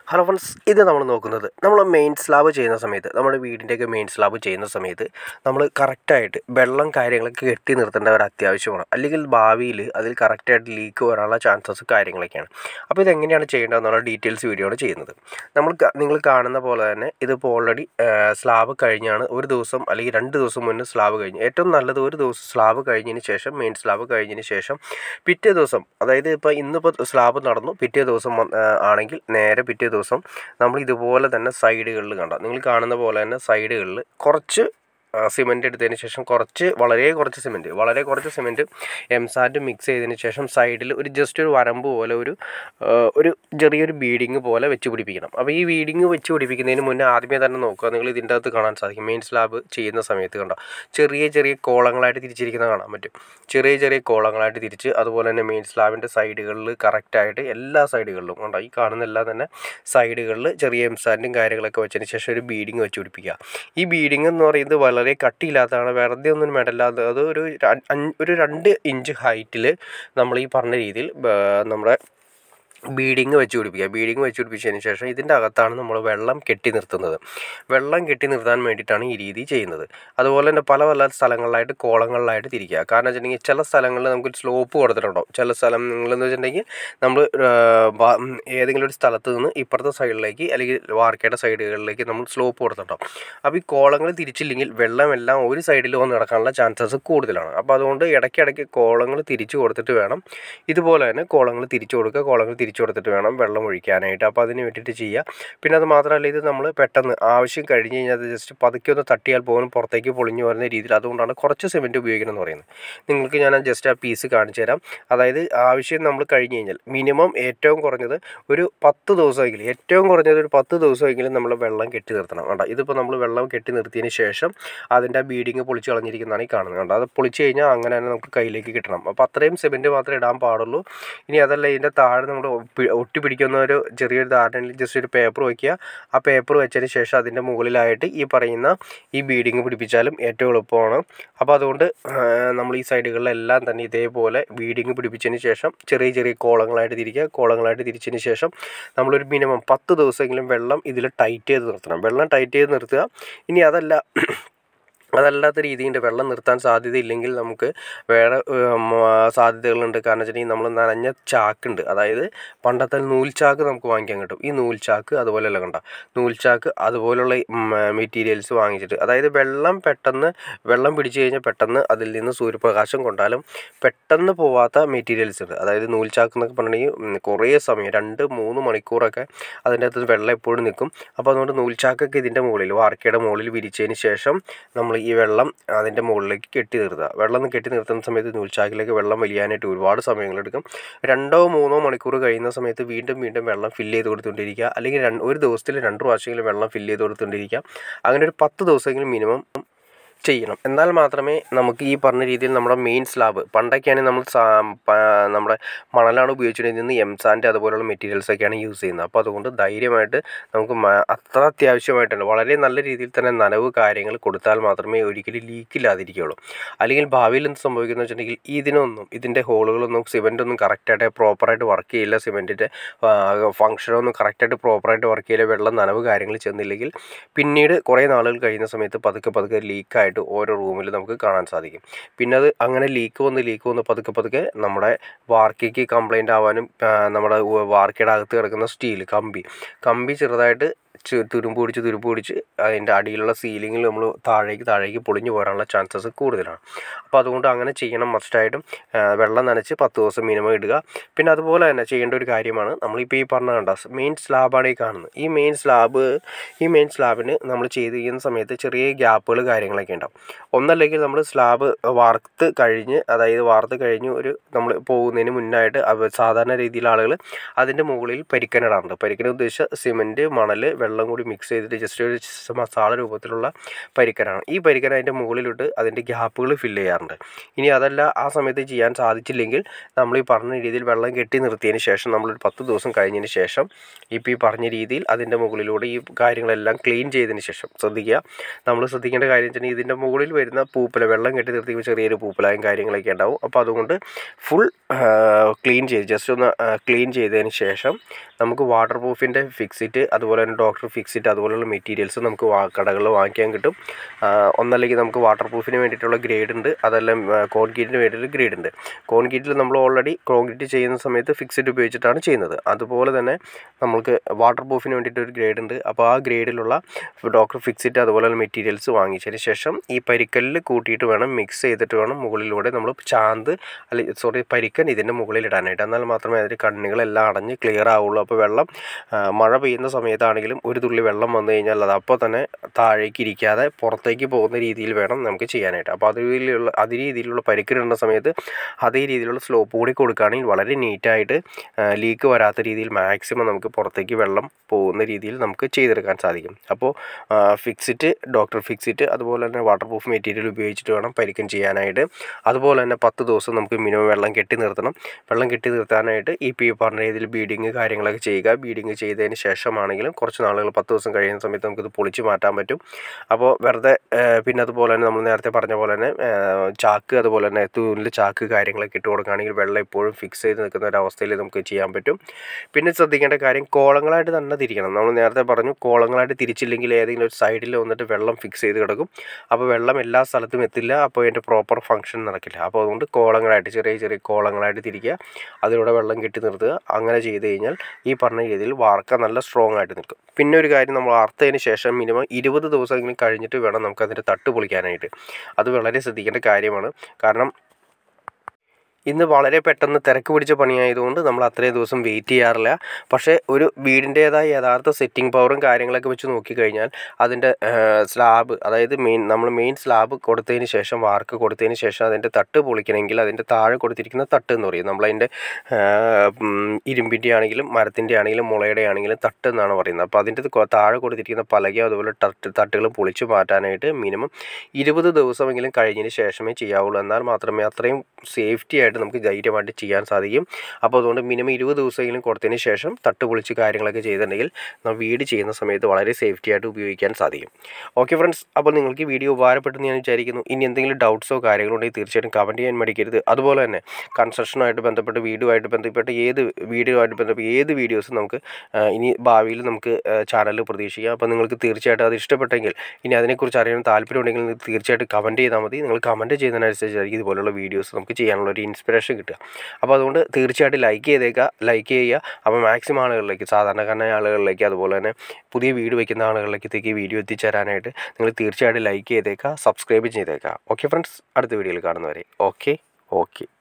hello friends ഇത് നമ്മൾ നോക്കുന്നത് നമ്മൾ മെയിൻ സ്ലാബ് ചെയ്യുന്ന സമയത്ത് നമ്മുടെ വീടിൻ്റെയൊക്കെ മെയിൻ സ്ലാബ് ചെയ്യുന്ന സമയത്ത് നമ്മൾ കറക്റ്റായിട്ട് വെള്ളം കാര്യങ്ങളൊക്കെ കെട്ടി നിർത്തേണ്ട ഒരു അത്യാവശ്യമാണ് അല്ലെങ്കിൽ ഭാവിയിൽ അതിൽ കറക്റ്റായിട്ട് ലീക്ക് വരാനുള്ള ചാൻസസ് കാര്യങ്ങളൊക്കെയാണ് അപ്പോൾ ഇതെങ്ങനെയാണ് ചെയ്യേണ്ടതെന്നുള്ള ഡീറ്റെയിൽസ് വീഡിയോ ആണ് ചെയ്യുന്നത് നമ്മൾ ക- നിങ്ങൾ കാണുന്ന പോലെ തന്നെ ഇതിപ്പോൾ ഓൾറെഡി സ്ലാബ് കഴിഞ്ഞാണ് ഒരു ദിവസം അല്ലെങ്കിൽ രണ്ട് ദിവസം മുന്നേ സ്ലാബ് കഴിഞ്ഞു ഏറ്റവും നല്ലത് ഒരു ദിവസം സ്ലാബ് കഴിഞ്ഞതിന് ശേഷം മെയിൻ സ്ലാബ് കഴിഞ്ഞതിന് ശേഷം പിറ്റേ ദിവസം അതായത് ഇപ്പോൾ ഇന്നിപ്പോൾ സ്ലാബ് നടന്നു പിറ്റേ ദിവസം വന്ന്- ആ, ആണെങ്കിൽ നേരെ പിറ്റേ ദിവസം നമ്മൾ ഇതുപോലെ തന്നെ സൈഡുകളിൽ കണ്ട നിങ്ങൾ കാണുന്ന പോലെ തന്നെ സൈഡുകളിൽ കുറച്ച് സിമെൻറ്റ് എടുത്തതിന് ശേഷം കുറച്ച് വളരെ കുറച്ച് സിമെൻറ്റ് വളരെ കുറച്ച് സിമെൻറ്റ് എംസാൻഡ് മിക്സ് ചെയ്തതിന് ശേഷം സൈഡിൽ ഒരു ജസ്റ്റ് ഒരു വരമ്പ് പോലെ ഒരു ആ, ഒരു ചെറിയൊരു ബീഡിങ് പോലെ വെച്ച് പിടിപ്പിക്കണം അപ്പോൾ ഈ ബീഡിങ് വെച്ച് പിടിപ്പിക്കുന്നതിന് മുന്നേ ആദ്യമേ തന്നെ നോക്കുക നിങ്ങൾ ഇതിൻ്റെ അകത്ത് കാണാൻ സാധിക്കും മെയിൻ സ്ലാബ് ചെയ്യുന്ന സമയത്ത് കണ്ടോ ചെറിയ ചെറിയ കോളങ്ങളായിട്ട് തിരിച്ചിരിക്കുന്നത് കാണാൻ പറ്റും ചെറിയ ചെറിയ കോളങ്ങളായിട്ട് തിരിച്ച് അതുപോലെ തന്നെ മെയിൻ സ്ലാബിൻ്റെ സൈഡുകളിൽ കറക്റ്റായിട്ട് എല്ലാ സൈഡുകളിലും കണ്ടോ ഈ കാണുന്ന എല്ലാം തന്നെ സൈഡുകളിൽ ചെറിയ എംസാൻഡും കാര്യങ്ങളൊക്കെ വെച്ചതിന് ശേഷം ഒരു ബീഡിങ് വെച്ച് പിടിപ്പിക്കുക ഈ ബീഡിങ് എന്ന് പറയുന്നത് വളരെ കട്ടിയില്ലാത്തതാണ് വെറുതെ ഒന്നും വേണ്ടല്ലാതെ അത് ഒരു ര- അഞ്ച് ഒരു രണ്ട് ഇഞ്ച് ഹൈറ്റിൽ നമ്മൾ ഈ പറഞ്ഞ രീതിയിൽ ബ- നമ്മുടെ ബീഡിങ് വെച്ച് പിടിപ്പിക്കുക ബീഡിങ് വെച്ച് പിടിപ്പിച്ചതിന് ശേഷം ഇതിൻ്റെ അകത്താണ് നമ്മൾ വെള്ളം കെട്ടി നിർത്തുന്നത് വെള്ളം കെട്ടി നിർത്താൻ വേണ്ടിയിട്ടാണ് ഈ രീതി ചെയ്യുന്നത് അതുപോലെ തന്നെ പല പല സ്ഥലങ്ങളിലായിട്ട് കോളങ്ങളിലായിട്ട് തിരിക്കുക കാരണം വെച്ചിട്ടുണ്ടെങ്കിൽ ചില സ്ഥലങ്ങളിൽ നമുക്ക് സ്ലോപ്പ് കൊടുത്തിട്ടുണ്ടാവും ചില സ്ഥലം നിങ്ങളെന്ന് വെച്ചിട്ടുണ്ടെങ്കിൽ നമ്മൾ ഏതെങ്കിലും ഒരു സ്ഥലത്ത് നിന്ന് ഇപ്പുറത്തെ സൈഡിലേക്ക് അല്ലെങ്കിൽ വാർക്കയുടെ സൈഡുകളിലേക്ക് നമ്മൾ സ്ലോപ്പ് കൊടുത്തിട്ടുണ്ടാവും അപ്പോൾ ഈ കോളങ്ങൾ തിരിച്ചില്ലെങ്കിൽ വെള്ളമെല്ലാം ഒരു സൈഡിൽ വന്ന് കിടക്കാനുള്ള ചാൻസസ് കൂടുതലാണ് അപ്പോൾ അതുകൊണ്ട് ഇടയ്ക്കിടയ്ക്ക് കോളങ്ങൾ തിരിച്ചു കൊടുത്തിട്ട് വേണം ഇതുപോലെ തന്നെ കോളങ്ങൾ തിരിച്ചു കൊടുക്കുക കോളങ്ങൾ തിരിച്ചു കൊടുത്തിട്ട് വേണം വെള്ളം ഒഴിക്കാനായിട്ട് അപ്പോൾ അതിന് വേണ്ടിയിട്ട് ചെയ്യുക പിന്നെ അത് മാത്രമല്ല ഇത് നമ്മൾ പെട്ടെന്ന് ആവശ്യം കഴിഞ്ഞ് കഴിഞ്ഞാൽ അത് ജസ്റ്റ് പതുക്കെ ഒന്ന് തട്ടിയാൽ പോലും പുറത്തേക്ക് പൊളിഞ്ഞു വരുന്ന രീതിയിൽ അതുകൊണ്ടാണ് കുറച്ച് സിമെൻറ്റ് ഉപയോഗിക്കണം എന്ന് പറയുന്നത് നിങ്ങൾക്ക് ഞാൻ ജസ്റ്റ് ആ പീസ് കാണിച്ചു തരാം അതായത് ആവശ്യം നമ്മൾ കഴിഞ്ഞ് കഴിഞ്ഞാൽ മിനിമം ഏറ്റവും കുറഞ്ഞത് ഒരു പത്ത് ദിവസമെങ്കിലും ഏറ്റവും കുറഞ്ഞത് ഒരു പത്ത് ദിവസമെങ്കിലും നമ്മൾ വെള്ളം കെട്ടി നിർത്തണം കണ്ടോ ഇതിപ്പോൾ നമ്മൾ വെള്ളം കെട്ടി നിർത്തിയതിന് ശേഷം അതിൻ്റെ ആ ബീഡിങ് പൊളിച്ച് കളഞ്ഞിരിക്കുന്നതാണ് ഈ കാണുന്നത് കണ്ടോ അത് പൊളിച്ച് കഴിഞ്ഞാൽ അങ്ങനെ തന്നെ നമുക്ക് കയ്യിലേക്ക് കിട്ടണം അപ്പോൾ അത്രയും സിമെൻറ്റ് മാത്രമേ ഇടാൻ പാടുള്ളൂ ഇനി അതല്ല ഇതിൻ്റെ താഴെ നമ്മൾ ഒപ്പി- ഒട്ടിപ്പിടിക്കുന്ന ഒരു ചെറിയൊരു ധാരണയിൽ ജസ്റ്റ് ഒരു പേപ്പർ വയ്ക്കുക ആ പേപ്പർ വെച്ചതിന് ശേഷം അതിൻ്റെ മുകളിലായിട്ട് ഈ പറയുന്ന ഈ ബീഡിങ് പിടിപ്പിച്ചാലും ഏറ്റവും എളുപ്പമാണ് അപ്പോൾ അതുകൊണ്ട് ആ, നമ്മൾ ഈ സൈഡുകളിലെല്ലാം തന്നെ ഇതേപോലെ ബീഡിങ് പിടിപ്പിച്ചതിന് ശേഷം ചെറിയ ചെറിയ കോളങ്ങളായിട്ട് തിരിക്കുക കോളങ്ങളായിട്ട് തിരിച്ചതിന് ശേഷം നമ്മളൊരു മിനിമം പത്ത് ദിവസമെങ്കിലും വെള്ളം ഇതിൽ ടൈറ്റ് ചെയ്ത് നിർത്തണം വെള്ളം ടൈറ്റ് ചെയ്ത് നിർത്തുക ഇനി അതല്ല അതല്ലാത്ത രീതിയിൽ വെള്ളം നിർത്താൻ സാധ്യതയില്ലെങ്കിൽ നമുക്ക് വേറെ ഉം, ആ, സാധ്യതകളുണ്ട് കാരണം വെച്ചിട്ടുണ്ടെങ്കിൽ നമ്മൾ നനഞ്ഞ ചാക്കുണ്ട് അതായത് പണ്ടത്തെ നൂൽച്ചാക്ക് നമുക്ക് വാങ്ങിക്കാൻ കിട്ടും ഈ നൂൽച്ചാക്ക് അതുപോലെയല്ല കണ്ട നൂൽച്ചാക്ക് അതുപോലുള്ള മെറ്റീരിയൽസ് വാങ്ങിച്ചിട്ട് അതായത് വെള്ളം പെട്ടെന്ന് വെള്ളം പിടിച്ചു കഴിഞ്ഞാൽ പെട്ടെന്ന് അതിൽ നിന്ന് സൂര്യപ്രകാശം കൊണ്ടാലും പെട്ടെന്ന് പോവാത്ത മെറ്റീരിയൽസ് ഉണ്ട് അതായത് നൂൽച്ചാക്ക് എന്നൊക്കെ പറഞ്ഞിട്ടുണ്ടെങ്കിൽ ഉം, കുറേ സമയം രണ്ട് മൂന്ന് മണിക്കൂറൊക്കെ അതിൻ്റെ അകത്ത് വെള്ളം എപ്പോഴും നിൽക്കും അപ്പോൾ അതുകൊണ്ട് നൂൽച്ചാക്കൊക്കെ ഇതിൻ്റെ മുകളിൽ വാർക്കയുടെ മുകളിൽ വിരിച്ചതിന് ശേഷം നമ്മൾ ഈ വെള്ളം അതിൻ്റെ മുകളിലേക്ക് കെട്ടി നിർത്തുക വെള്ളം കെട്ടി നിർത്തുന്ന സമയത്ത് നൂൽച്ചാക്കിലേക്ക് വെള്ളം വലിയാനായിട്ട് ഒരുപാട് സമയങ്ങളെടുക്കും രണ്ടോ മൂന്നോ മണിക്കൂർ കഴിയുന്ന സമയത്ത് വീണ്ടും വീണ്ടും വെള്ളം ഫില്ല് ചെയ്ത് കൊടുത്തുകൊണ്ടിരിക്കുക അല്ലെങ്കിൽ രണ്ട് ഒരു ദിവസത്തിൽ രണ്ട് പ്രാവശ്യമെങ്കിലും വെള്ളം ഫില്ല് ചെയ്ത് കൊടുത്തുകൊണ്ടിരിക്കുക അങ്ങനെ ഒരു പത്ത് ദിവസമെങ്കിലും മിനിമം ചെയ്യണം എന്നാൽ മാത്രമേ നമുക്ക് ഈ പറഞ്ഞ രീതിയിൽ നമ്മുടെ മെയിൻ സ്ലാബ് പണ്ടൊക്കെയാണ് നമ്മൾ സാ- പ- നമ്മുടെ മണലാണ് ഉപയോഗിച്ചിട്ടുണ്ടെങ്കിൽ ഇന്ന് എംസാൻ്റെ അതുപോലുള്ള മെറ്റീരിയൽസ് ഒക്കെയാണ് യൂസ് ചെയ്യുന്നത് അപ്പോൾ അതുകൊണ്ട് ധൈര്യമായിട്ട് നമുക്ക് മ- അത്ര അത്യാവശ്യമായിട്ടുണ്ട് വളരെ നല്ല രീതിയിൽ തന്നെ നനവ് കാര്യങ്ങൾ കൊടുത്താൽ മാത്രമേ ഒരിക്കലും ലീക്കില്ലാതിരിക്കുകയുള്ളൂ അല്ലെങ്കിൽ ഭാവിയിൽ എന്ത് സംഭവിക്കുന്നത് വെച്ചിട്ടുണ്ടെങ്കിൽ ഇതിനൊന്നും ഇതിൻ്റെ ഹോളുകളൊന്നും സിമെൻ്റ് ഒന്നും കറക്റ്റായിട്ട് പ്രോപ്പറായിട്ട് വർക്ക് ചെയ്യില്ല സിമെൻറ്റിൻ്റെ ഫങ്ഷനൊന്നും കറക്റ്റായിട്ട് പ്രോപ്പറായിട്ട് വർക്ക് ചെയ്യില്ല വെള്ളം നനവ് കാര്യങ്ങൾ ചെന്നില്ലെങ്കിൽ പിന്നീട് കുറേ നാളുകൾ കഴിയുന്ന സമയത്ത് പതുക്കെ പതുക്കെ ലീക്കായിട്ട് ഓരോ റൂമിൽ നമുക്ക് കാണാൻ സാധിക്കും പിന്നെ അത് അങ്ങനെ ലീക്ക് വന്ന് ലീക്ക് വന്ന് പതുക്കെ പതുക്കെ നമ്മുടെ വാർക്കയ്ക്ക് കംപ്ലൈൻ്റ് ആവാനും ആ, നമ്മുടെ ഉ- വാർക്കയുടെ അകത്ത് കിടക്കുന്ന സ്റ്റീൽ കമ്പി കമ്പി ചെറുതായിട്ട് ചു- തുരുമ്പ് പിടിച്ച് തുരുമ്പ് പിടിച്ച് അതിൻ്റെ അടിയിലുള്ള സീലിങ്ങിൽ നമ്മൾ താഴേക്ക് താഴേക്ക് പൊളിഞ്ഞു പോരാനുള്ള ചാൻസസ് കൂടുതലാണ് അപ്പോൾ അതുകൊണ്ട് അങ്ങനെ ചെയ്യണം മസ്റ്റായിട്ടും ആ, വെള്ളം നനച്ച് പത്ത് ദിവസം മിനിമം ഇടുക പിന്നെ അതുപോലെ തന്നെ ചെയ്യേണ്ട ഒരു കാര്യമാണ് നമ്മളിപ്പോൾ ഈ പറഞ്ഞ കണ്ട മെയിൻ സ്ലാബാണ് ഈ കാണുന്നത് ഈ മെയിൻ സ്ലാബ് ഈ മെയിൻ സ്ലാബിന് നമ്മൾ ചെയ്ത് ചെയ്യുന്ന സമയത്ത് ചെറിയ ഗ്യാപ്പുകൾ കാര്യങ്ങളൊക്കെ ഉണ്ടാവും ഒന്നല്ലെങ്കിൽ നമ്മൾ സ്ലാബ് വാർത്ത് കഴിഞ്ഞ് അതായത് വാർത്ത് കഴിഞ്ഞ് ഒരു നമ്മൾ പോകുന്നതിന് മുന്നായിട്ട് അവ സാധാരണ രീതിയിൽ ആളുകൾ അതിൻ്റെ മുകളിൽ പരിക്കനിടാറുണ്ട് പരിക്കൻ ഉദ്ദേശിച്ച സിമെൻറ്റ് മണൽ വെള്ളം കൂടി മിക്സ് ചെയ്തിട്ട് ജസ്റ്റ് ഒരു മസാല രൂപത്തിലുള്ള പരിക്കനാണ് ഈ പരിക്കൻ അതിൻ്റെ മുകളിലിട്ട് അതിൻ്റെ ഗ്യാപ്പുകൾ ഫില്ല് ചെയ്യാറുണ്ട് ഇനി അതല്ല ആ സമയത്ത് ചെയ്യാൻ സാധിച്ചില്ലെങ്കിൽ നമ്മൾ ഈ പറഞ്ഞ രീതിയിൽ വെള്ളം കെട്ടി നിർത്തിയതിന് ശേഷം നമ്മളൊരു പത്ത് ദിവസം കഴിഞ്ഞതിന് ശേഷം ഇപ്പോൾ ഈ പറഞ്ഞ രീതിയിൽ അതിൻ്റെ മുകളിലൂടെ ഈ കാര്യങ്ങളെല്ലാം ക്ലീൻ ചെയ്തതിന് ശേഷം ശ്രദ്ധിക്കുക നമ്മൾ ശ്രദ്ധിക്കേണ്ട കാര്യം വെച്ചാൽ ഇതിൻ്റെ മുകളിൽ വരുന്ന പൂപ്പല വെള്ളം കെട്ടി നിർത്തിയപ്പോൾ ചെറിയൊരു പൂപ്പലായും കാര്യങ്ങളൊക്കെ ഉണ്ടാവും അപ്പോൾ അതുകൊണ്ട് ഫുൾ ക്ലീൻ ചെയ്ത് ജസ്റ്റ് ഒന്ന് ക്ലീൻ ചെയ്തതിന് ശേഷം നമുക്ക് വാട്ടർ പ്രൂഫിൻ്റെ ഫിക്സിറ്റ് അതുപോലെ തന്നെ ഡോക്ടർ ഫിക്സിറ്റ് അതുപോലെയുള്ള മെറ്റീരിയൽസ് നമുക്ക് വാ കടകളിൽ വാങ്ങിക്കാൻ കിട്ടും ആ, ഒന്നല്ലെങ്കിൽ നമുക്ക് വാട്ടർ പ്രൂഫിന് വേണ്ടിയിട്ടുള്ള ഗ്രേഡ് ഉണ്ട് അതെല്ലാം കോൺക്രീറ്റിന് വേണ്ടിയിട്ട് ഗ്രേഡ് ഉണ്ട് കോൺക്രീറ്റിൽ നമ്മൾ ഓൾറെഡി കോൺക്രീറ്റ് ചെയ്യുന്ന സമയത്ത് ഫിക്സിറ്റ് ഉപയോഗിച്ചിട്ടാണ് ചെയ്യുന്നത് അതുപോലെ തന്നെ നമുക്ക് വാട്ടർ പ്രൂഫിന് വേണ്ടിയിട്ട് ഒരു ഗ്രേഡ് ഉണ്ട് അപ്പോൾ ആ ഗ്രേഡിലുള്ള ഡോക്ടർ ഫിക്സിറ്റ് അതുപോലെയുള്ള മെറ്റീരിയൽസ് വാങ്ങിച്ചതിന് ശേഷം ഈ പരിക്കല്ലിൽ കൂട്ടിയിട്ട് വേണം മിക്സ് ചെയ്തിട്ട് വേണം മുകളിലൂടെ നമ്മൾ ചാന്ത് അല്ലെ സോറി പരിക്കൻ ഇതിൻ്റെ മുകളിൽ ഇടാനായിട്ട് എന്നാൽ മാത്രമേ അതിൻ്റെ കണ്ണുകളെല്ലാം അടഞ്ഞ് ക്ലിയർ ആവുള്ളൂ അപ്പോൾ വെള്ളം ആ, മഴ പെയ്യുന്ന സമയത്താണെങ്കിലും ഒരു തുള്ളി വെള്ളം വന്നു കഴിഞ്ഞാൽ അത് അപ്പോൾ തന്നെ താഴേക്ക് ഇരിക്കാതെ പുറത്തേക്ക് പോകുന്ന രീതിയിൽ വേണം നമുക്ക് ചെയ്യാനായിട്ട് അപ്പോൾ അത് രീതിയിലുള്ള അതേ രീതിയിലുള്ള പരിക്കിടുന്ന സമയത്ത് അതേ രീതിയിലുള്ള സ്ലോപ്പ് കൂടി കൊടുക്കുകയാണെങ്കിൽ വളരെ നീറ്റായിട്ട് ലീക്ക് വരാത്ത രീതിയിൽ മാക്സിമം നമുക്ക് പുറത്തേക്ക് വെള്ളം പോകുന്ന രീതിയിൽ നമുക്ക് ചെയ്തെടുക്കാൻ സാധിക്കും അപ്പോൾ ഫിക്സിറ്റ് ഡോക്ടർ ഫിക്സിറ്റ് അതുപോലെ തന്നെ വാട്ടർ പ്രൂഫ് മെറ്റീരിയൽ ഉപയോഗിച്ചിട്ട് വേണം പരിക്കൻ ചെയ്യാനായിട്ട് അതുപോലെ തന്നെ പത്ത് ദിവസം നമുക്ക് മിനിമം വെള്ളം കെട്ടി നിർത്തണം വെള്ളം കെട്ടി നിർത്താനായിട്ട് ഈ പി പറഞ്ഞ രീതിയിൽ ബീഡിങ് കാര്യങ്ങളൊക്കെ ചെയ്യുക ബീഡിങ് ചെയ്തതിന് ശേഷമാണെങ്കിലും കുറച്ച് നാളുകൾ പത്ത് ദിവസം കഴിയുന്ന സമയത്ത് നമുക്കിത് പൊളിച്ച് മാറ്റാൻ പറ്റും അപ്പോൾ വെറുതെ ആ, പിന്നെ അതുപോലെ തന്നെ നമ്മൾ നേരത്തെ പറഞ്ഞ പോലെ തന്നെ ആ, ചാക്ക് അതുപോലെ തന്നെ തൂണിൽ ചാക്ക് കാര്യങ്ങളൊക്കെ ഇട്ട് കൊടുക്കുകയാണെങ്കിൽ വെള്ളം എപ്പോഴും ഫിക്സ് ചെയ്ത് നിൽക്കുന്ന ഒരു അവസ്ഥയിൽ നമുക്ക് ചെയ്യാൻ പറ്റും പിന്നെ ശ്രദ്ധിക്കേണ്ട കാര്യം കോളങ്ങളായിട്ട് തന്നെ തിരിക്കണം നമ്മൾ നേരത്തെ പറഞ്ഞു കോളങ്ങളായിട്ട് തിരിച്ചില്ലെങ്കിൽ ഏതെങ്കിലും ഒരു സൈഡിൽ വന്നിട്ട് വെള്ളം ഫിക്സ് ചെയ്ത് കിടക്കും അപ്പോൾ വെള്ളം എല്ലാ സ്ഥലത്തും എത്തില്ല അപ്പോൾ അതിൻ്റെ പ്രോപ്പർ ഫങ്ഷൻ നടക്കില്ല അപ്പോൾ അതുകൊണ്ട് കോളങ്ങളായിട്ട് ചെറിയ ചെറിയ കോളങ്ങളായിട്ട് തിരിക്കുക അതിലൂടെ വെള്ളം കെട്ടി നിർത്തുക അങ്ങനെ ചെയ്ത് കഴിഞ്ഞാൽ ഈ പറഞ്ഞ രീതിയിൽ വാർക്ക നല്ല സ്ട്രോങ് ആയിട്ട് നിൽക്കും പിന്നെ ഒരു കാര്യം നമ്മൾ അറുത്തതിന് ശേഷം മിനിമം ഇരുപത് ദിവസമെങ്കിലും കഴിഞ്ഞിട്ട് വേണം നമുക്ക് അതിൻ്റെ തട്ട് പൊളിക്കാനായിട്ട് അത് വളരെ ശ്രദ്ധിക്കേണ്ട കാര്യമാണ് കാരണം ഇന്ന് വളരെ പെട്ടെന്ന് തിരക്ക് പിടിച്ച പണിയായതുകൊണ്ട് നമ്മൾ അത്രയും ദിവസം വെയിറ്റ് ചെയ്യാറില്ല പക്ഷേ ഒരു വീടിൻ്റേതായ യഥാർത്ഥ സെറ്റിംഗ് പവറും കാര്യങ്ങളൊക്കെ വെച്ച് നോക്കിക്കഴിഞ്ഞാൽ അതിൻ്റെ സ്ലാബ് അതായത് മെയിൻ നമ്മൾ മെയിൻ സ്ലാബ് കൊടുത്തതിന് ശേഷം വാർക്ക് കൊടുത്തതിന് ശേഷം അതിൻ്റെ തട്ട് പൊളിക്കണമെങ്കിൽ അതിൻ്റെ താഴെ കൊടുത്തിരിക്കുന്ന തട്ട് എന്ന് പറയും നമ്മളതിൻ്റെ ഇരുമ്പിൻ്റെ ആണെങ്കിലും മരത്തിൻ്റെ ആണെങ്കിലും മുളയുടെ ആണെങ്കിലും തട്ട് എന്നാണ് പറയുന്നത് അപ്പോൾ അതിൻ്റെ കൊ- താഴെ കൊടുത്തിരിക്കുന്ന പലകയും അതുപോലെ തട്ട് തട്ടുകൾ പൊളിച്ച് മാറ്റാനായിട്ട് മിനിമം ഇരുപത് ദിവസമെങ്കിലും കഴിഞ്ഞതിന് ശേഷമേ ചെയ്യാവുള്ളൂ എന്നാൽ മാത്രമേ അത്രയും സേഫ്റ്റി ആയിട്ട് നമുക്ക് ധൈര്യമായിട്ട് ചെയ്യാൻ സാധിക്കും അപ്പോൾ അതുകൊണ്ട് മിനിമം ഇരുപത് ദിവസമെങ്കിലും കൊടുത്തതിന് ശേഷം തട്ട് പൊളിച്ച് കാര്യങ്ങളൊക്കെ ചെയ്തിട്ടുണ്ടെങ്കിൽ നമ്മൾ വീട് ചെയ്യുന്ന സമയത്ത് വളരെ സേഫ്റ്റി ആയിട്ട് ഉപയോഗിക്കാൻ സാധിക്കും ഓക്കെ ഫ്രണ്ട്സ് അപ്പോൾ നിങ്ങൾക്ക് ഈ വീഡിയോ ഉപകാരപ്പെട്ടെന്ന് ഞാൻ വിചാരിക്കുന്നു ഇനി എന്തെങ്കിലും ഡൗട്ട്സോ കാര്യങ്ങളോ ഉണ്ടെങ്കിൽ തീർച്ചയായിട്ടും കമൻറ്റ് ചെയ്യാൻ മടിക്കരുത് അതുപോലെ തന്നെ കൺസ്ട്രക്ഷനുമായിട്ട് ബന്ധപ്പെട്ട് വീടുമായിട്ട് ബന്ധപ്പെട്ട് ഏത് വീഡിയോയുമായിട്ട് ബന്ധപ്പെട്ട് ഏത് വീഡിയോസും നമുക്ക് ആ, ഇനി ഭാവിയിൽ നമുക്ക് ചാനലിൽ പ്രതീക്ഷിക്കാം അപ്പോൾ നിങ്ങൾക്ക് തീർച്ചയായിട്ടും അത് ഇഷ്ടപ്പെട്ടെങ്കിൽ ഇനി അതിനെക്കുറിച്ച് അറിയാൻ താല്പര്യമുണ്ടെങ്കിൽ നിങ്ങൾക്ക് തീർച്ചയായിട്ടും കമൻറ്റ് ചെയ്താൽ മതി നിങ്ങൾ കമൻറ്റ് ചെയ്യുന്നതിനനുസരിച്ചായിരിക്കും ഇതുപോലുള്ള വീഡിയോസ് നമുക്ക് ചെയ്യാനുള്ള ഒരു ഇൻസ്പിറേഷൻ കിട്ടുക അപ്പോൾ അതുകൊണ്ട് തീർച്ചയായിട്ടും ലൈക്ക് ചെയ്തേക്കുക ലൈക്ക് ചെയ്യുക അപ്പോൾ മാക്സിമം ആളുകളിലേക്ക് സാധാരണക്കാരനായ ആളുകളിലേക്ക് അതുപോലെ തന്നെ പുതിയ വീട് വയ്ക്കുന്ന ആളുകളിലേക്ക് ഈ വീഡിയോ എത്തിച്ചേരാനായിട്ട് നിങ്ങൾ തീർച്ചയായിട്ടും ലൈക്ക് ചെയ്തേക്കുക സബ്സ്ക്രൈബ് ചെയ്തേക്കുക ഓക്കെ ഫ്രണ്ട്സ് അടുത്ത വീഡിയോയിൽ കാണുന്നവരെ ഓക്കെ ഓക്കെ